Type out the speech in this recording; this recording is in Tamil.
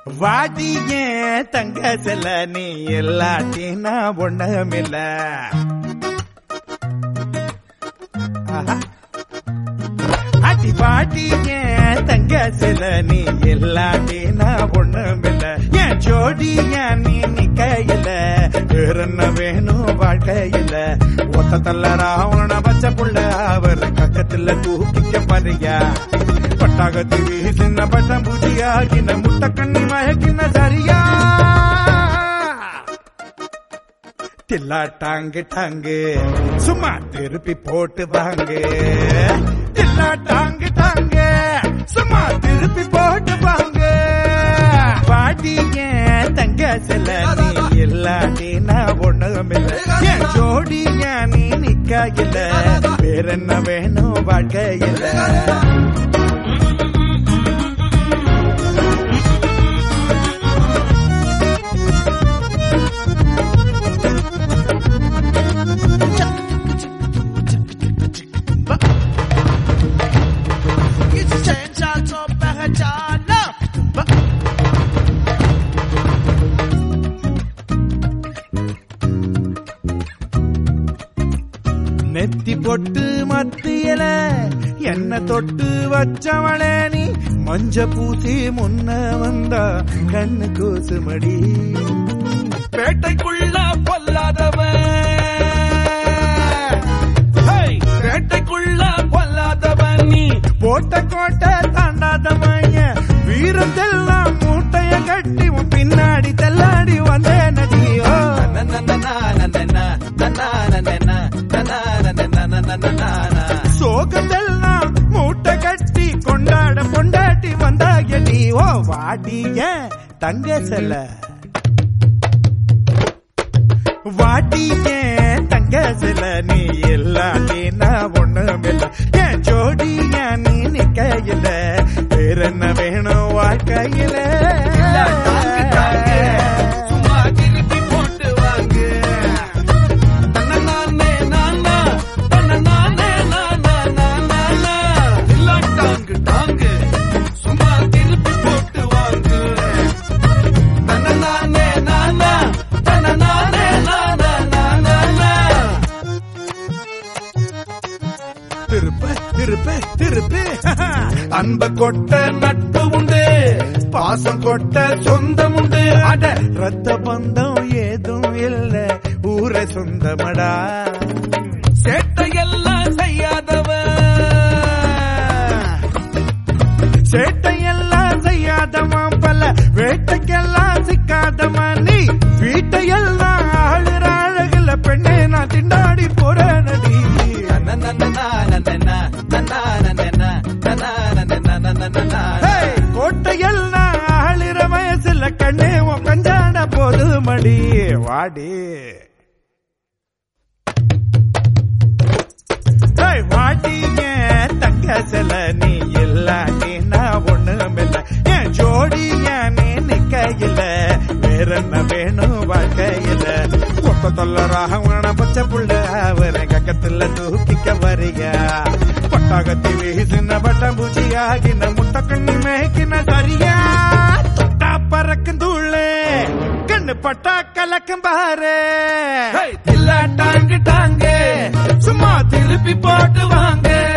வாடிய தங்க செல்ல நீ எல்லாட்டினா ஒண்ணுமில்ல ஆஹா. அடி வாடிய தங்க செல்ல நீ எல்லாட்டினா ஒண்ணுமில்ல என் ஜோடிய நீ நிக்கையில வேற என்ன வேணும் வாழ்க்கையில ஒத்த தள்ள ராவண பச்சை புள்ள அவர் கக்கத்துல தூக்கிக்க பாருயா பட்டாகத்து வீசின பட்டம் பூஜியாகின முட்டை கண்ணி மயக்கின சரியா தில்லா டாங்கு டாங்கு சும்மா திருப்பி போட்டு வாங்க தில்லா டாங்கு டாங்கு சும்மா திருப்பி போட்டு வாங்க பாட்டிய தங்க செல்ல நீ இல்லாட்டி நான் ஒண்ணுமில்ல என் ஜோடிய நீ நிக்காயில்ல வேற என்ன வேணும் வாழ்க்கையில நெத்தி பொட்டு மத்தியல என்ன தொட்டு வச்சவளே நீ மஞ்ச பூசி முன்ன வந்தா கண்ணு கூசுமடி பேட்டைக்குள்ள பொல்லாதவன் ஹேய், பேட்டைக்குள்ள பொல்லாதவன் நீ போட்ட கோட்டை தாண்டாத மைய வீரத்தெல்லாம் மூட்டைய கட்டி உன் பின்னாடி தெல்லாடி வந்தே நடியோ சோகத்தெல்லாம் மூட்டை கட்டி கொண்டாட கொண்டாட்டி வந்தாயடி ஓ வாடிய தங்க செல்ல வாட்டிய தங்க செல்ல நீ இல்லாட்டி நான் ஒண்ணுமில்ல என் ஜோடிய நீ நிக்கையில வேற என்ன வேணும் வாழ்க்கையில டாங்கு, டாங்கு, சும்மா திருப்பி போட்டு வாங்கு. தன்னநானே நானா, தன்னநானே நானா, நானா, நா. இல்ல டாங்கு, டாங்கு, சும்மா திருப்பி போட்டு வாங்கு. தன்னநானே நானா, தன்னநானே நானா, நானா, நா. திருப்ப திருப்ப திருப்ப அன்ப கொட்ட நட்பு உண்டு பாசம் கொட்ட சொந்தம் உண்டு அட ரத்த பந்தம் ஏதும் இல்ல ஊரை சொந்தமடா சேட்டையெல்லாம் செய்யாதவன் சேட்டையெல்லாம் செய்யாதவன் பல வேட்டைக்கெல்லாம் சிக்காதவன் நீ வீட்டையெல்லாம் ஆளுற அழகுல பெண்ணே நான் திண்டாடி போறேன் நடி ஹேய், கோட்டையெல்லாம் ஆளுற வயசுல கண்ணே உன் கஞ்சாட போது மடி வாடி ஹேய், வாடிய தங்க செல நீ இல்லாட்டி நான் ஒண்ணுமில்ல என் ஜோடிய நீ நிக்கையில வேற என்ன வேணும் வாழ்க்கையில ஒத்த தொல்ல ராகவன பச்சை புள்ள அவரை கக்கத்துல தூக்கிக்க வரியா பட்டாகத்தி வீசின பட்டம் பூச்சியாகின முட்டை கண்ணி மேய்க்கின சரியா தொட்டா பறக்கும் தூளே கண்ணு பட்டா கலக்கும் பாரு டாங்கு டாங்கு சும்மா திருப்பி போட்டு வாங்க